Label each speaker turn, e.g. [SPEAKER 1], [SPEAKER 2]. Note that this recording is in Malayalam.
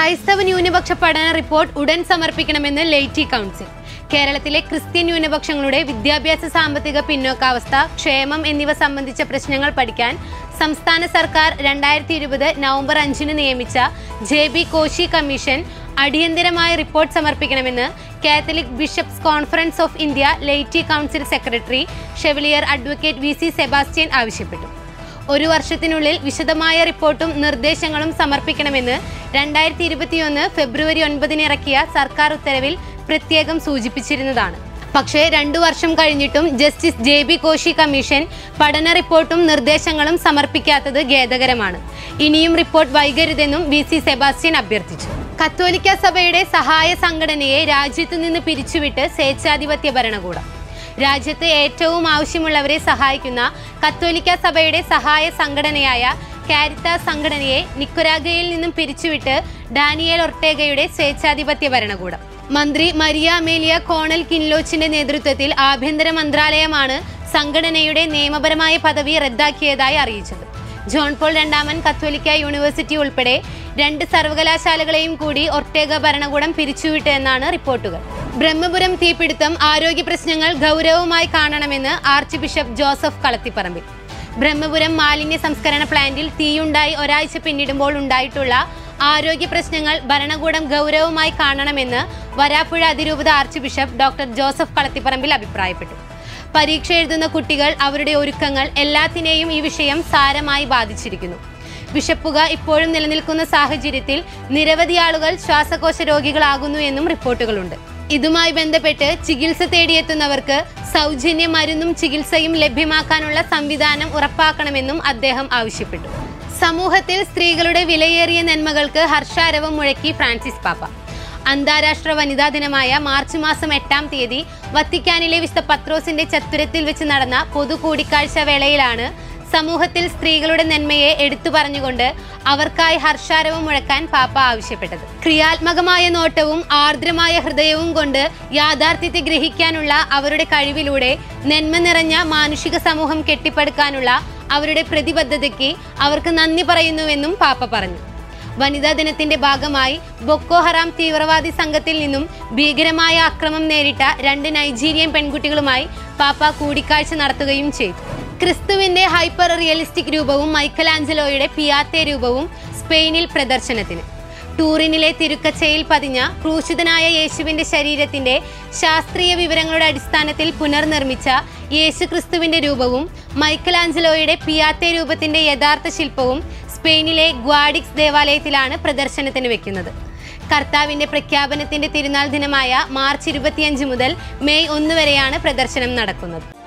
[SPEAKER 1] ക്രൈസ്തവ ന്യൂനപക്ഷ പഠന റിപ്പോർട്ട് ഉടൻ സമർപ്പിക്കണമെന്ന് ലെയ്റ്റി കൗൺസിൽ കേരളത്തിലെ ക്രിസ്ത്യൻ ന്യൂനപക്ഷങ്ങളുടെ വിദ്യാഭ്യാസ സാമ്പത്തിക പിന്നോക്കാവസ്ഥ ക്ഷേമം എന്നിവ സംബന്ധിച്ച പ്രശ്നങ്ങൾ പഠിക്കാൻ സംസ്ഥാന സർക്കാർ രണ്ടായിരത്തി ഇരുപത് നവംബർ അഞ്ചിന് നിയമിച്ച ജെ ബി കോശി കമ്മീഷൻ അടിയന്തരമായ റിപ്പോർട്ട് സമർപ്പിക്കണമെന്ന് Catholic Bishops Conference of India Laity Council secretary chevalier advocate V C Sebastian ആവശ്യപ്പെട്ടു ഒരു വർഷത്തിനുള്ളിൽ വിശദമായ റിപ്പോർട്ടും നിർദ്ദേശങ്ങളും സമർപ്പിക്കണമെന്ന് രണ്ടായിരത്തി ഇരുപത്തിയൊന്ന് ഫെബ്രുവരി ഒൻപതിന് ഇറക്കിയ സർക്കാർ ഉത്തരവിൽ പ്രത്യേകം സൂചിപ്പിച്ചിരുന്നതാണ് പക്ഷേ രണ്ടു വർഷം കഴിഞ്ഞിട്ടും justice J B Koshy commission പഠന റിപ്പോർട്ടും നിർദ്ദേശങ്ങളും സമർപ്പിക്കാത്തത് ഖേദകരമാണ് ഇനിയും റിപ്പോർട്ട് വൈകരുതെന്നും വി സി സെബാസ്റ്റ്യൻ അഭ്യർത്ഥിച്ചു കത്തോലിക്ക സഭയുടെ സഹായ സംഘടനയെ രാജ്യത്തു നിന്ന് പിരിച്ചുവിട്ട് സ്വേച്ഛാധിപത്യ ഭരണകൂടം രാജ്യത്ത് ഏറ്റവും ആവശ്യമുള്ളവരെ സഹായിക്കുന്ന കത്തോലിക്ക സഭയുടെ സഹായ സംഘടനയായ കാരിത്ത സംഘടനയെ നിക്കുരാഗയിൽ നിന്നും പിരിച്ചുവിട്ട് ഡാനിയേൽ ഒർട്ടേഗയുടെ സ്വേച്ഛാധിപത്യ ഭരണകൂടം മന്ത്രി മരിയ അമേലിയ കോണൽ കിൻലോച്ചിന്റെ നേതൃത്വത്തിൽ ആഭ്യന്തര മന്ത്രാലയമാണ് സംഘടനയുടെ നിയമപരമായ പദവി റദ്ദാക്കിയതായി അറിയിച്ചത് ജോൺ പോൾ രണ്ടാമൻ കത്തോലിക്ക യൂണിവേഴ്സിറ്റി ഉൾപ്പെടെ രണ്ട് സർവകലാശാലകളെയും കൂടി ഒർട്ടേഗ ഭരണകൂടം പിരിച്ചുവിട്ടു എന്നാണ് റിപ്പോർട്ടുകൾ ബ്രഹ്മപുരം തീപിടുത്തം ആരോഗ്യ പ്രശ്നങ്ങൾ ഗൗരവമായി കാണണമെന്ന് archbishop Joseph Kalathiparambil Brahmapuram മാലിന്യ സംസ്കരണ പ്ലാന്റിൽ തീയുണ്ടായി ഒരാഴ്ച പിന്നിടുമ്പോൾ ഉണ്ടായിട്ടുള്ള ആരോഗ്യ പ്രശ്നങ്ങൾ ഭരണകൂടം ഗൗരവമായി കാണണമെന്ന് വരാപ്പുഴ അതിരൂപത archbishop doctor Joseph Kalathiparambil അഭിപ്രായപ്പെട്ടു പരീക്ഷ എഴുതുന്ന കുട്ടികൾ അവരുടെ ഒരുക്കങ്ങൾ എല്ലാത്തിനെയും ഈ വിഷയം സാരമായി ബാധിച്ചിരിക്കുന്നു വിഷപ്പുക ഇപ്പോഴും നിലനിൽക്കുന്ന സാഹചര്യത്തിൽ നിരവധി ആളുകൾ ശ്വാസകോശ രോഗികളാകുന്നു എന്നും റിപ്പോർട്ടുകളുണ്ട് ഇതുമായി ബന്ധപ്പെട്ട് ചികിത്സ തേടിയെത്തുന്നവർക്ക് സൗജന്യ മരുന്നും ചികിത്സയും ലഭ്യമാക്കാനുള്ള സംവിധാനം ഉറപ്പാക്കണമെന്നും അദ്ദേഹം ആവശ്യപ്പെട്ടു സമൂഹത്തിൽ സ്ത്രീകളുടെ വിലയേറിയ നന്മകൾക്ക് ഹർഷാരവം മുഴക്കി ഫ്രാൻസിസ് പാപ്പ അന്താരാഷ്ട്ര വനിതാ ദിനമായ മാർച്ച് മാസം എട്ടാം തീയതി വത്തിക്കാനിലെ വിശുദ്ധ പത്രോസിന്റെ ചത്തുരത്തിൽ വെച്ച് നടന്ന പൊതു കൂടിക്കാഴ്ച വേളയിലാണ് സമൂഹത്തിൽ സ്ത്രീകളുടെ നന്മയെ എടുത്തു പറഞ്ഞുകൊണ്ട് അവർക്കായി ഹർഷാരവം മുഴക്കാൻ പാപ്പ ആവശ്യപ്പെട്ടത് ക്രിയാത്മകമായ നോട്ടവും ആർദ്രമായ ഹൃദയവും കൊണ്ട് യാഥാർത്ഥ്യത്തെ ഗ്രഹിക്കാനുള്ള അവരുടെ കഴിവിലൂടെ നന്മ നിറഞ്ഞ മാനുഷിക സമൂഹം കെട്ടിപ്പടുക്കാനുള്ള അവരുടെ പ്രതിബദ്ധതയ്ക്ക് അവർക്ക് നന്ദി പറയുന്നുവെന്നും പാപ്പ പറഞ്ഞു വനിതാ ദിനത്തിന്റെ ഭാഗമായി ബൊക്കോ ഹറാം തീവ്രവാദി സംഘത്തിൽ നിന്നും ഭീകരമായ ആക്രമം നേരിട്ട രണ്ട് നൈജീരിയൻ പെൺകുട്ടികളുമായി പാപ്പ കൂടിക്കാഴ്ച നടത്തുകയും ചെയ്തു ക്രിസ്തുവിന്റെ ഹൈപ്പർ റിയലിസ്റ്റിക് രൂപവും മൈക്കലാഞ്ചലോയുടെ പിയാത്തെ രൂപവും സ്പെയിനിൽ പ്രദർശനത്തിന് ടൂറിനിലെ തിരുക്കച്ചയിൽ പതിഞ്ഞ ക്രൂശിതനായ യേശുവിന്റെ ശരീരത്തിന്റെ ശാസ്ത്രീയ വിവരങ്ങളുടെ അടിസ്ഥാനത്തിൽ പുനർനിർമ്മിച്ച യേശു ക്രിസ്തുവിന്റെ രൂപവും മൈക്കലാഞ്ചലോയുടെ പിയാത്തെ രൂപത്തിന്റെ യഥാർത്ഥ ശില്പവും സ്പെയിനിലെ ഗ്വാഡിക്സ് ദേവാലയത്തിലാണ് പ്രദർശനത്തിന് വെക്കുന്നത് കർത്താവിന്റെ പ്രഖ്യാപനത്തിന്റെ തിരുനാൾ ദിനമായ മാർച്ച് ഇരുപത്തിയഞ്ച് മുതൽ മെയ് ഒന്ന് വരെയാണ് പ്രദർശനം നടക്കുന്നത്